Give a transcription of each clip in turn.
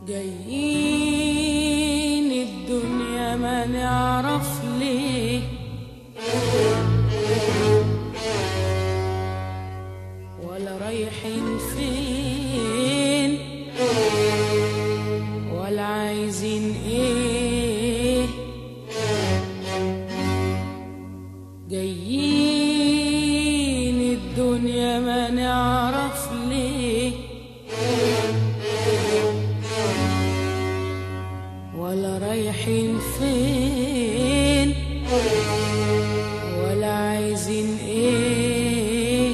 جايين الدنيا ما نعرف ليه ولا رايحين فين ولا عايزين ايه جايين الدنيا ما نعرف ليه ولا رايحين فين ولا عايزين ايه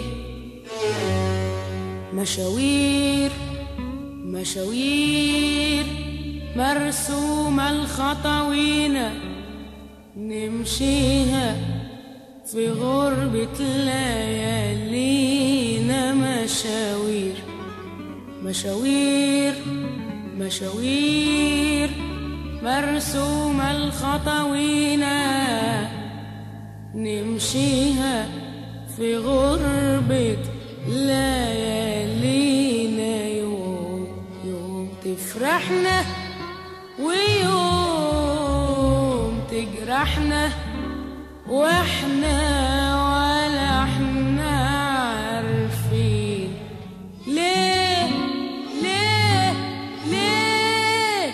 مشاوير مشاوير مرسومة الخطوينة نمشيها في غربة ليالينا مشاوير مشاوير مشاوير مرسومة الخطوينة نمشيها في غربة ليالينا يوم يوم تفرحنا ويوم تجرحنا واحنا ولا احنا عارفين ليه ليه ليه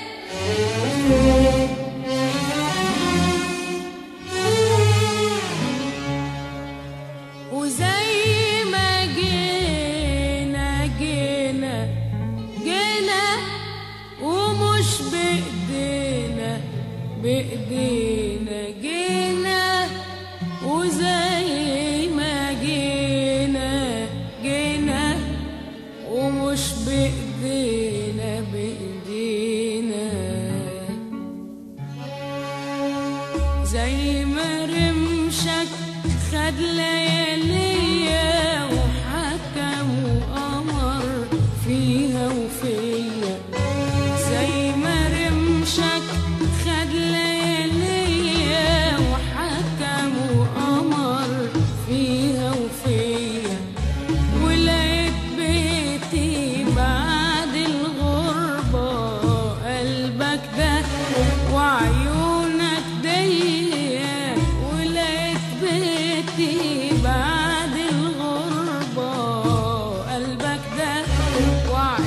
وزي ما جينا جينا جينا ومش بإيدينا بإيدينا جينا وزي ما جينا جينا ومش بإيدينا بإيدينا زي ما رمشك خد لياليا وحكم وأمر فيها وفيا زي ما رمشك خد لياليا وحكم وأمر فيها وفيا ولقيت بيتي بعد الغربة قلبك ده وعيونك ديا ولقيت بيتي بعد الغربة قلبك ده وعيونك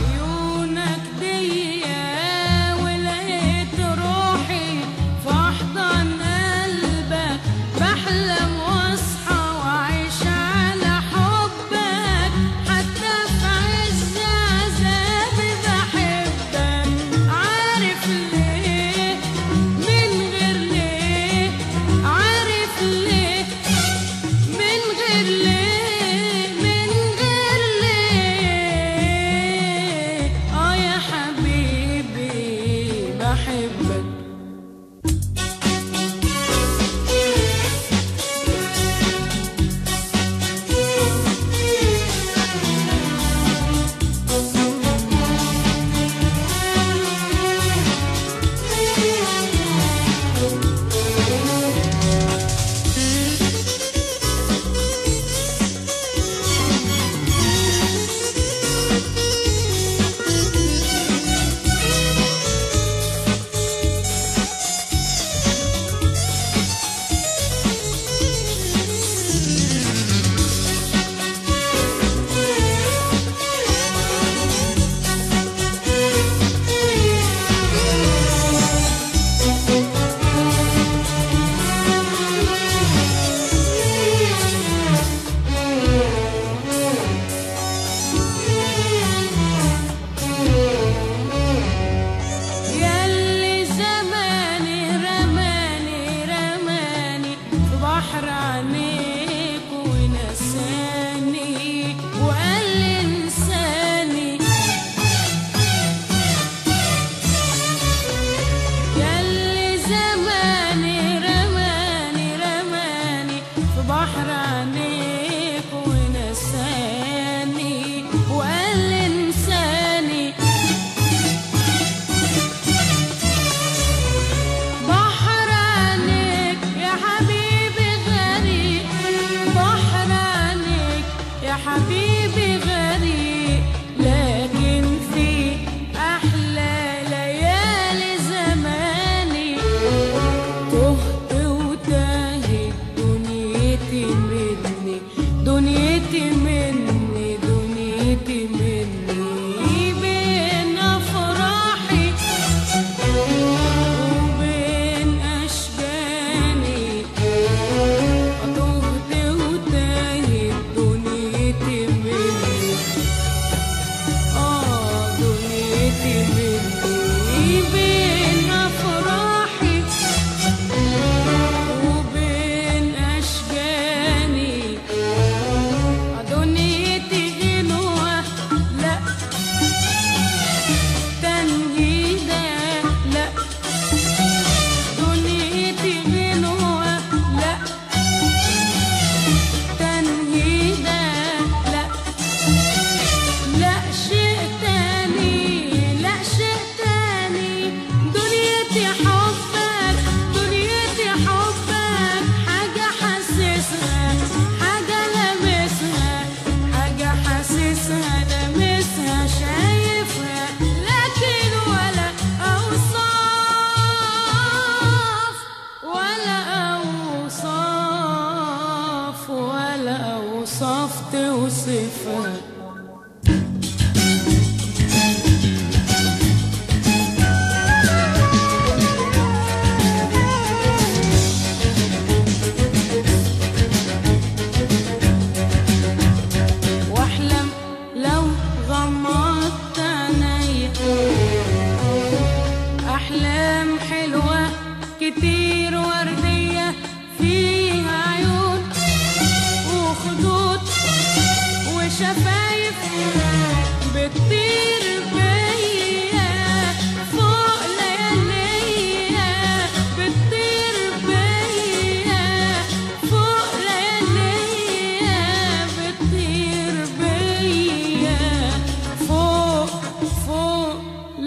بتطير بيا فوق لياليا بتطير بيا فوق لياليا بتطير بيا فوق فوق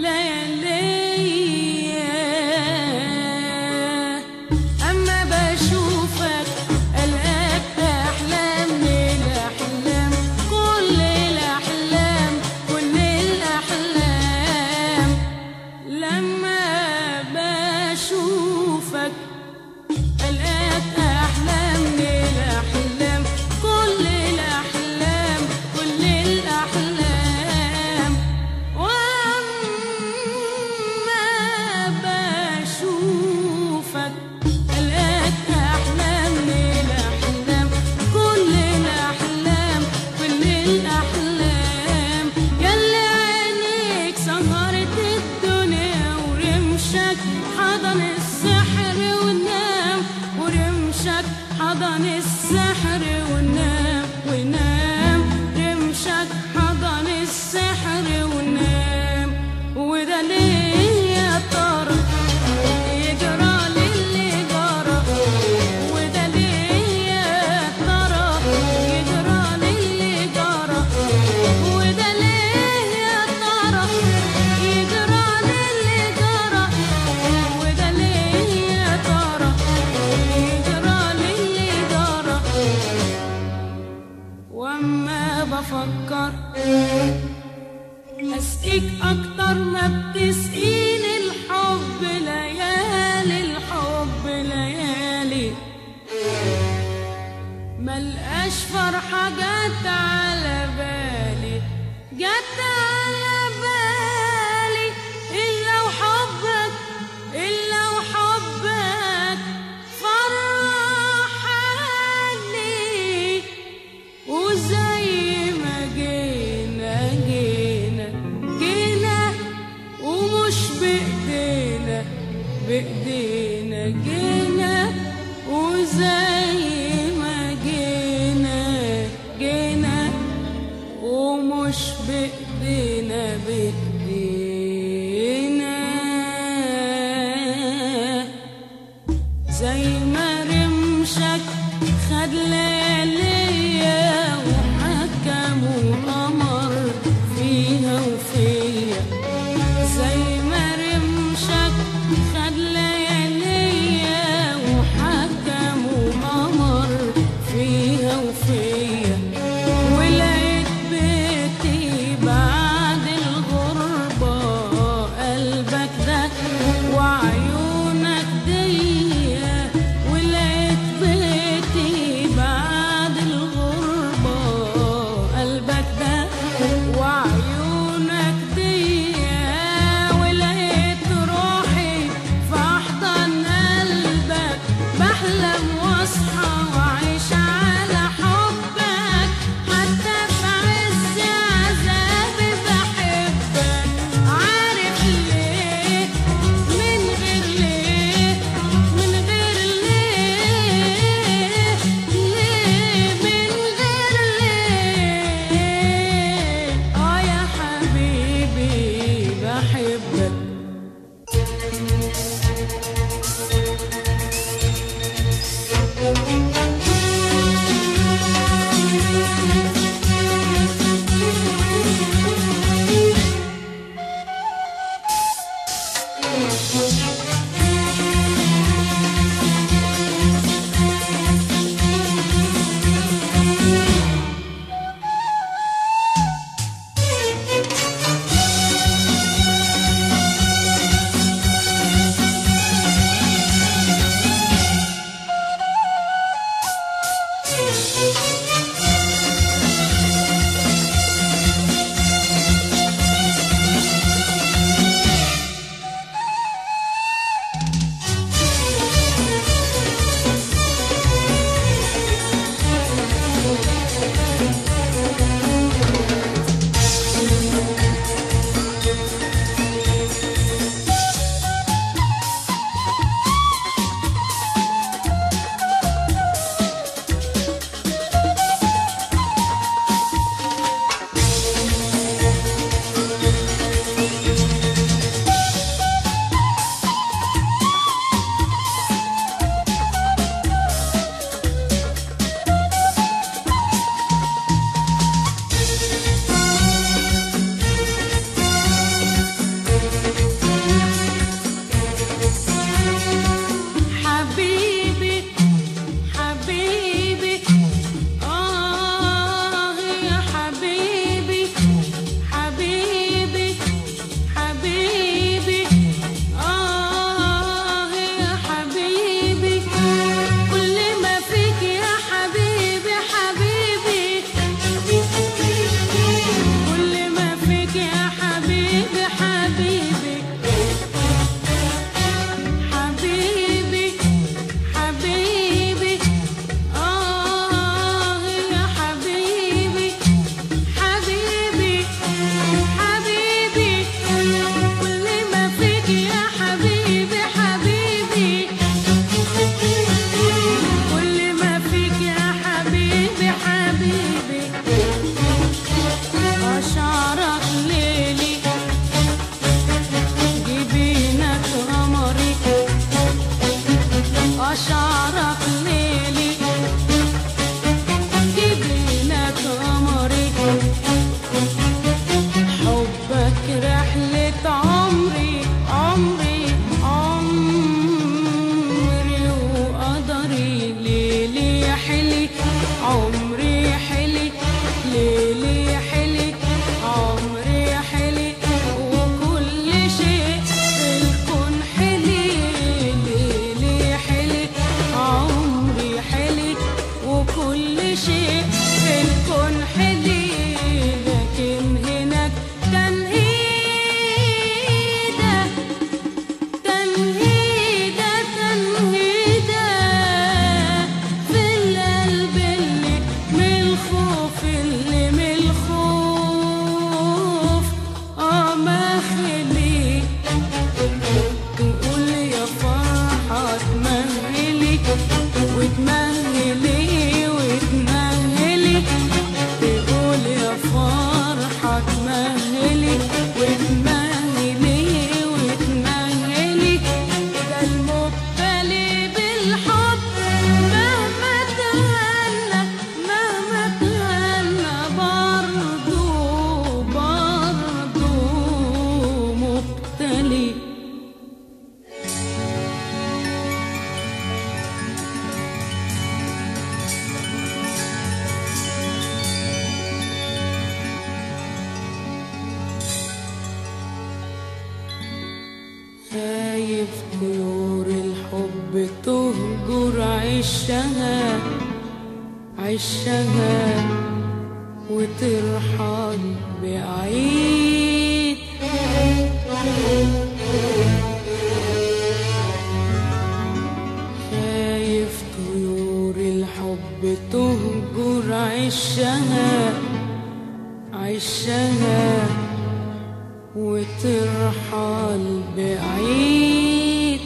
لياليا أما بشوفك ألقاك أحلام من الأحلام كل الأحلام كل الأحلام لما بشوفك ألقاك أحلام من الأحلام كل الأحلام كل الأحلام وأما بشوفك ألقاك أحلام من الأحلام كل الأحلام كل الأحلام ياللي عينيك سهرت الدنيا ورمشك حضن السحر ونام ورمشك حضن السحر ونام ونام رمشك حضن السحر ونام وده ليه يا ترى يجرى للي جرى وده ليه يا ترى يجرى للي جرى وده ليه يا ترى يجرى للي جرى وده ليه يا ترى يجرى للي جرى واما بفكر اسقيك اكتر ما بتسقيني الحب ليالي الحب ليالي ملقاش فرحة جت على بالي جت على بالي إلا وحبك إلا وحبك فرحني وزي ما جينا جينا جينا ومش بإيدينا بإيدينا جينا وزي ما جينا جينا ومش بإيدينا بإيدينا زي ما رمشك خد لياليا وحكم وقمر فيها وفيا زي ما رمشك خد لياليا وحكم وقمر فيها وفيا ولقيت بيتي بعد الغربة قلبك ده وعيونك دي ولقيت بيتي بعد الحب تهجر عشها عشها وترحل بعيد خايف طيور الحب تهجر عشها عشها وترحل بعيد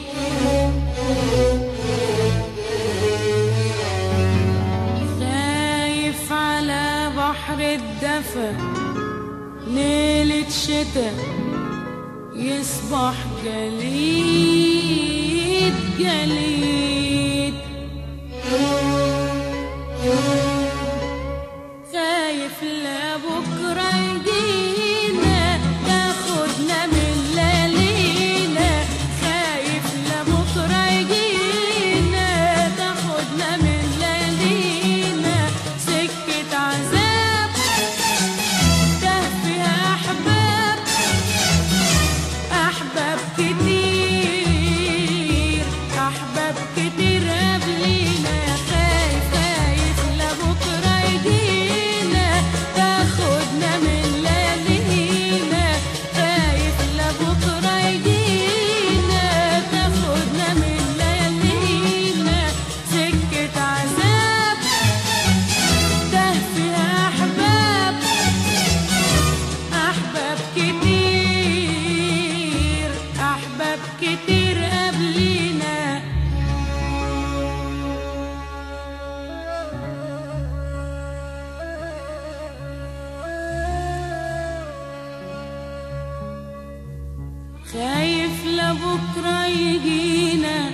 خايف على بحر الدفا ليلة شتا يصبح جليد جليد خايف لبكرة يجينا تاخدنا من ليالينا خايف لبكرة يجينا تاخدنا من ليالينا سكة عذاب تاه فيها أحباب أحباب كتير أحباب كتير قبلينا خايف خايف لبكرة يجينا تاخدنا من ليالينا خايف لبكرة يجينا تاخدنا من ليالينا سكة عذاب تاه فيها أحباب أحباب كتير أحباب كتير قبلينا خايف لبكرة يجينا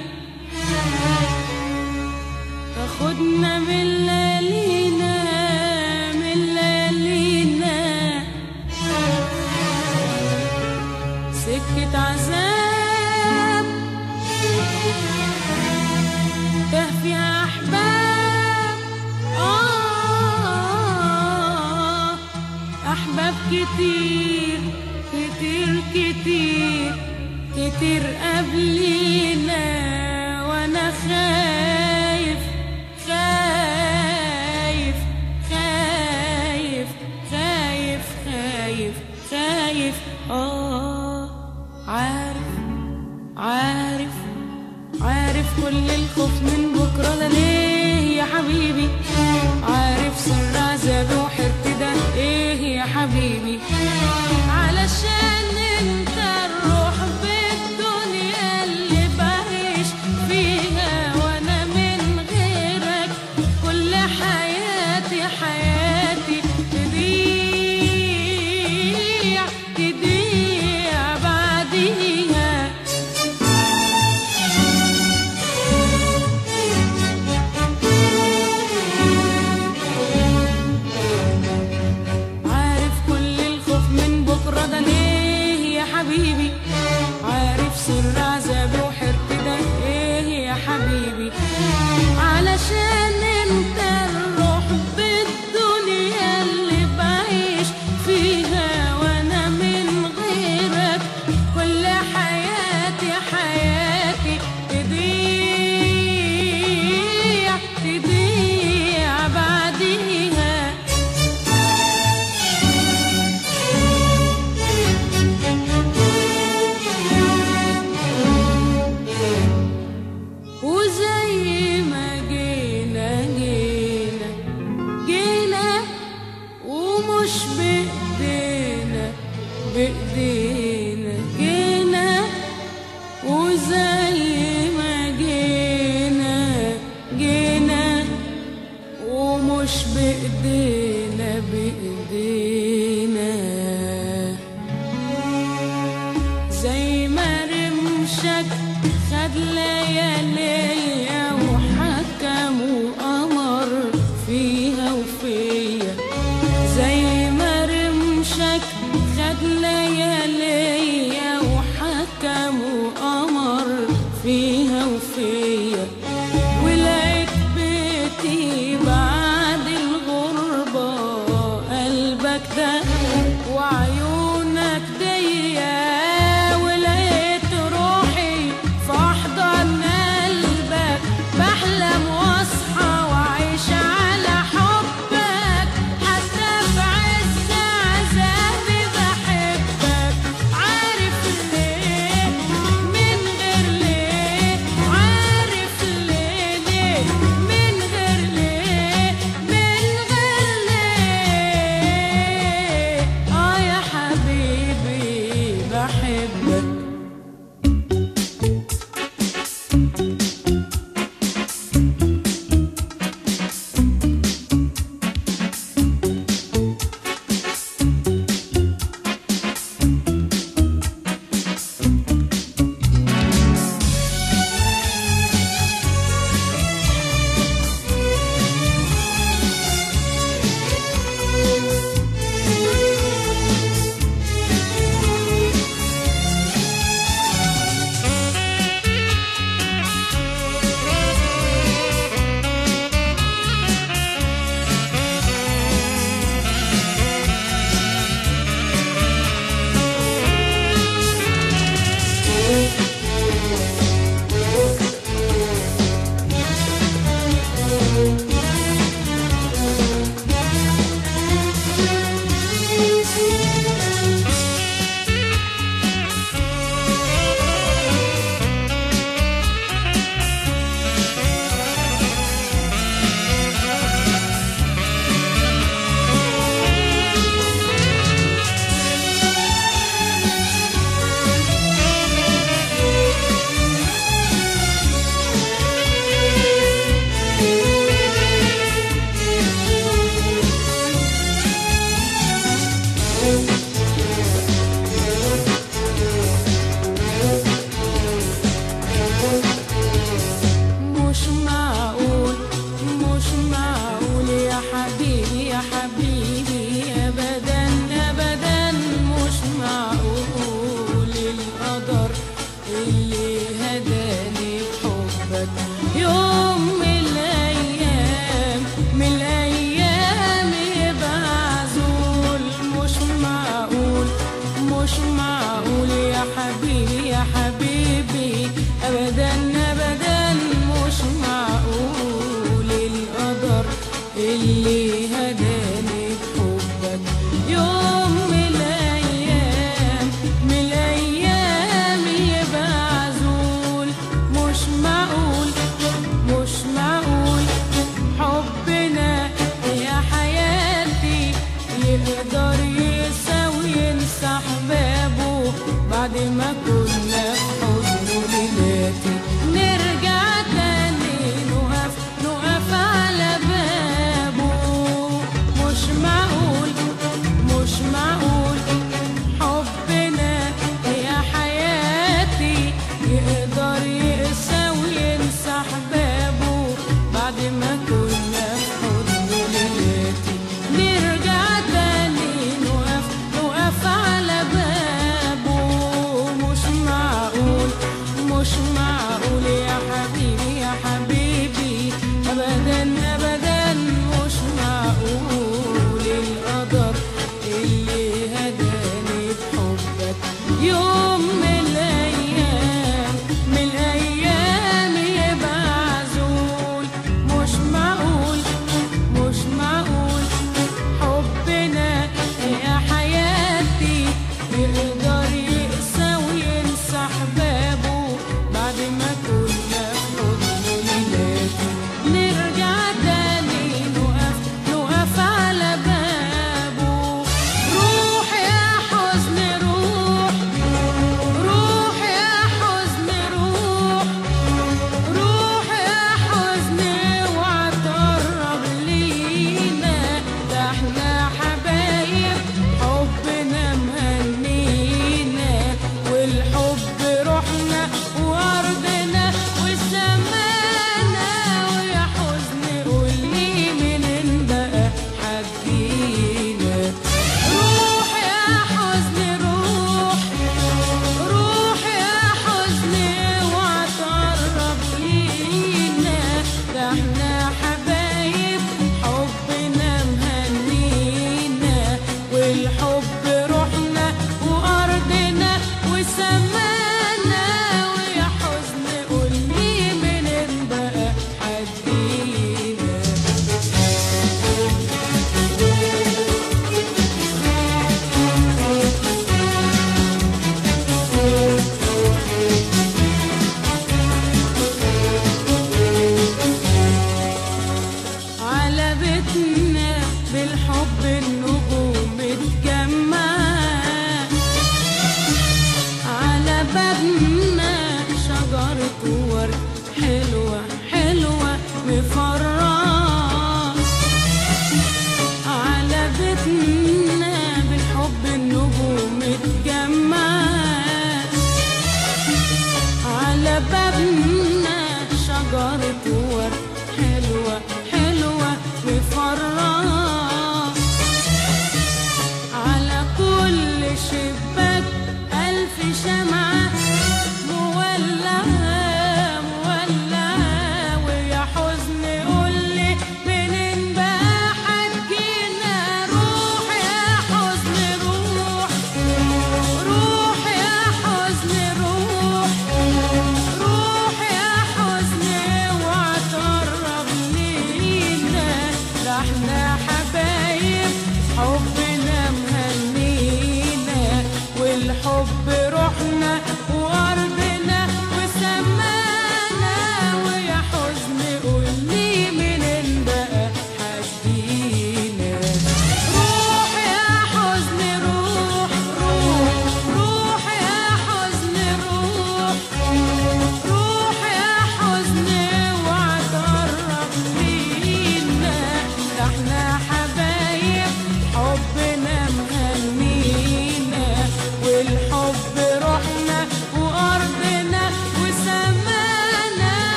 تاخدنا من ليالينا من ليالينا سكة عذاب تهفي أحباب آه أحباب كتير كتير كتير كتير قبلينا وأنا خايف خايف خايف خايف خايف خايف آه عارف عارف عارف كل الخوف من بكرة لا ليه يا حبيبي عارف سر عذابي وحيرتي ده ايه يا حبيبي علشان انت الروح بالدنيا اللي بعيش فيها وانا من غيرك كل حياتي حياتي تضيع تضيع بعديها عارف كل الخوف من بكرة ده ليه يا حبيبي عارف سر عذابي وحيرتي ده ايه يا حبيبي علشان انت الروح بالدنيا اللي بعيش فيها وانا من غيرك كل حياتي حياتي تضيع تضيع بعديها وزي ما جينا جينا جينا ومش بإيدينا بإيدينا جينا وزي ما جينا جينا ومش بإيدينا بإيدينا زي ما رمشك خد لياليا وحكم وأمر فيها وفيا زي ما رمشك خد لياليا وحكم وأمر فيها وفيا ولقيت بيتي بعد الغربة قلبك ده وعيونك ضيق ولقيت روحي في أحضن معقول القدر اللي هداني بحبك يوم من الأيام من الأيام يبقى عزول مش معقول مش معقول يا حبيبي يا حبيبي أبدا أبدا مش معقول القدر اللي هداني بحبك يوم من الأيام من الأيام يبقى عزول مش معقول مش معقول حبنا يا حياتي يقدر يساوي ينسى أحبابه بعد ما كنت